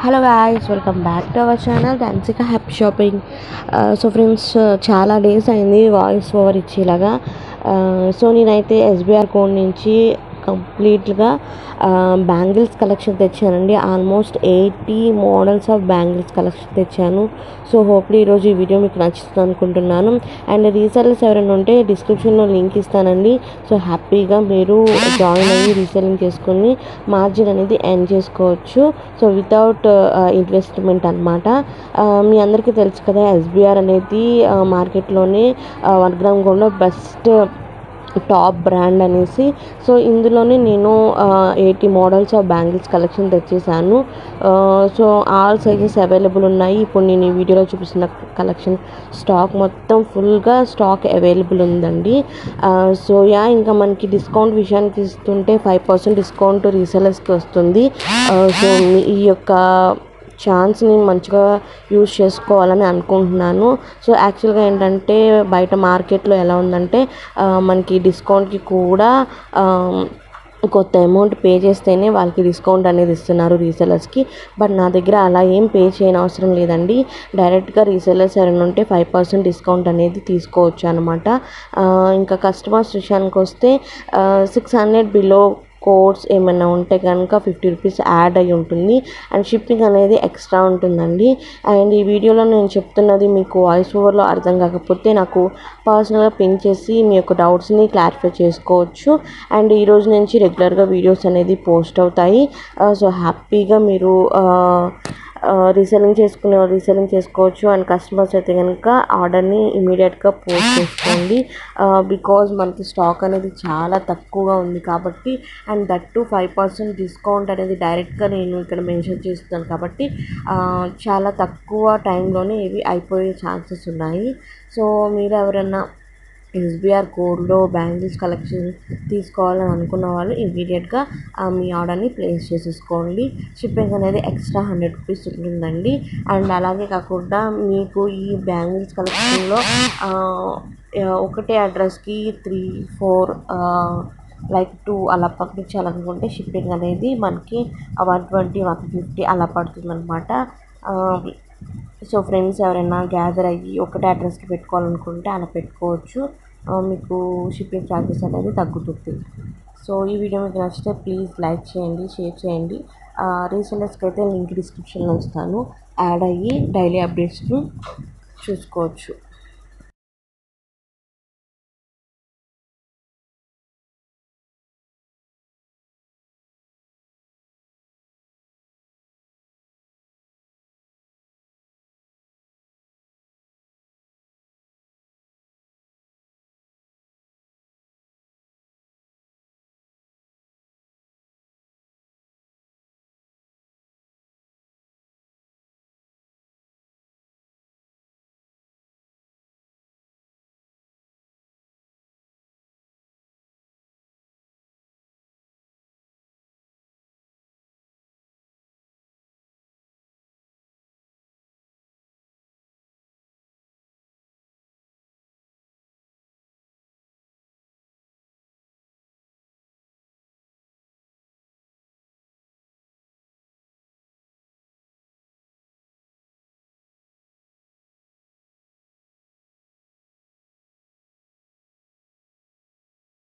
hello guys welcome back to our channel Dansika happy shopping so friends చాలా days అయింది voice over ఇచ్చేలాగా so నేనైతే SBR code నుంచి కంప్లీట్గా బ్యాంగిల్స్ కలెక్షన్ తెచ్చానండి almost eighty models of bangles collection తెచ్చాను so hopefully ఈరోజు ఈ వీడియో మీకు నచ్చుతుంది అనుకుంటున్నాను అండ్ రీసెల్లర్స్ ఎవరైనా ఉంటే డిస్క్రిప్షన్లో లింక్ ఇస్తానండి సో హ్యాపీగా మీరు జాయిన్ అయ్యి రీసెల్లింగ్ చేసుకొని మార్జిన్ అనేది ఎర్న్ చేసుకోవచ్చు సో వితౌట్ ఇన్వెస్ట్మెంట్ అనమాట మీ అందరికీ తెలుసు కదా ఎస్బీఆర్ అనేది మార్కెట్లోనే వన్ గ్రామ్ గోల్డ్లో బెస్ట్ టాప్ బ్రాండ్ అనేసి సో ఇందులోనే నేను eighty models of bangles collection తెచ్చేసాను సో ఆల్ సైజెస్ అవైలబుల్ ఉన్నాయి ఇప్పుడు నేను ఈ వీడియోలో చూపిస్తున్న కలెక్షన్ స్టాక్ మొత్తం ఫుల్గా స్టాక్ అవైలబుల్ ఉందండి సో యా ఇంకా మనకి డిస్కౌంట్ విషయానికి ఇస్తుంటే ఫైవ్ పర్సెంట్ డిస్కౌంట్ రీసెలర్స్కి వస్తుంది సో ఈ యొక్క ఛాన్స్ని మంచిగా యూజ్ చేసుకోవాలని అనుకుంటున్నాను సో యాక్చువల్గా ఏంటంటే బయట మార్కెట్లో ఎలా ఉందంటే మనకి డిస్కౌంట్కి కూడా కొత్త అమౌంట్ పే చేస్తేనే వాళ్ళకి డిస్కౌంట్ అనేది ఇస్తున్నారు రీసెలర్స్కి బట్ నా దగ్గర అలా ఏం పే చేయని అవసరం లేదండి డైరెక్ట్గా రీసెలర్స్ ఎవరైనా ఉంటే ఫైవ్ పర్సెంట్ డిస్కౌంట్ అనేది తీసుకోవచ్చు అనమాట ఇంకా కస్టమర్స్ విషయానికి వస్తే సిక్స్ హండ్రెడ్ బిలో కోడ్స్ ఏమైనా ఉంటే కనుక ఫిఫ్టీ రూపీస్ యాడ్ అయి ఉంటుంది అండ్ షిప్పింగ్ అనేది ఎక్స్ట్రా ఉంటుందండి అండ్ ఈ వీడియోలో నేను చెప్తున్నది మీకు వాయిస్ ఓవర్లో అర్థం కాకపోతే నాకు పర్సనల్గా పిన్ చేసి మీ యొక్క డౌట్స్ని క్లారిఫై చేసుకోవచ్చు అండ్ ఈరోజు నుంచి రెగ్యులర్గా వీడియోస్ అనేది పోస్ట్ అవుతాయి సో హ్యాపీగా మీరు రీసెలింగ్ చేసుకునే రీసెలింగ్ చేసుకోవచ్చు అండ్ కస్టమర్స్ అయితే కనుక ఆర్డర్ని ఇమీడియట్గా పోస్ట్ చేసుకోండి బికాజ్ మనకి స్టాక్ అనేది చాలా తక్కువగా ఉంది కాబట్టి and that two five percent discount అనేది డైరెక్ట్గా నేను ఇక్కడ మెన్షన్ చేస్తున్నాను కాబట్టి చాలా తక్కువ టైంలోనే ఇవి అయిపోయే ఛాన్సెస్ ఉన్నాయి సో మీరు ఎవరైనా ఎస్బీఆర్ కోడ్లో బ్యాంగిల్స్ కలెక్షన్ తీసుకోవాలని అనుకున్న వాళ్ళు ఇమీడియట్గా మీ ఆర్డర్ని ప్లేస్ చేసేసుకోండి షిప్పింగ్ అనేది ఎక్స్ట్రా హండ్రెడ్ రూపీస్ ఉంటుందండి అండ్ అలాగే కాకుండా మీకు ఈ బ్యాంగిల్స్ కలెక్షన్లో ఒకటే అడ్రస్కి త్రీ ఫోర్ లైక్ టూ అలా పంపించాలనుకుంటే షిప్పింగ్ అనేది మనకి వన్ ట్వంటీ వన్ ఫిఫ్టీ అలా పడుతుందన్నమాట సో ఫ్రెండ్స్ ఎవరైనా గ్యాదర్ అయ్యి ఒకటే అడ్రస్కి పెట్టుకోవాలనుకుంటే అలా పెట్టుకోవచ్చు మీకు షిప్పింగ్ ఛార్జెస్ అనేది తగ్గుతుంది సో ఈ వీడియో మీకు నచ్చితే ప్లీజ్ లైక్ చేయండి షేర్ చేయండి రీసెలర్స్కి అయితే లింక్ డిస్క్రిప్షన్లో ఇస్తాను యాడ్ అయ్యి డైలీ అప్డేట్స్ని చూసుకోవచ్చు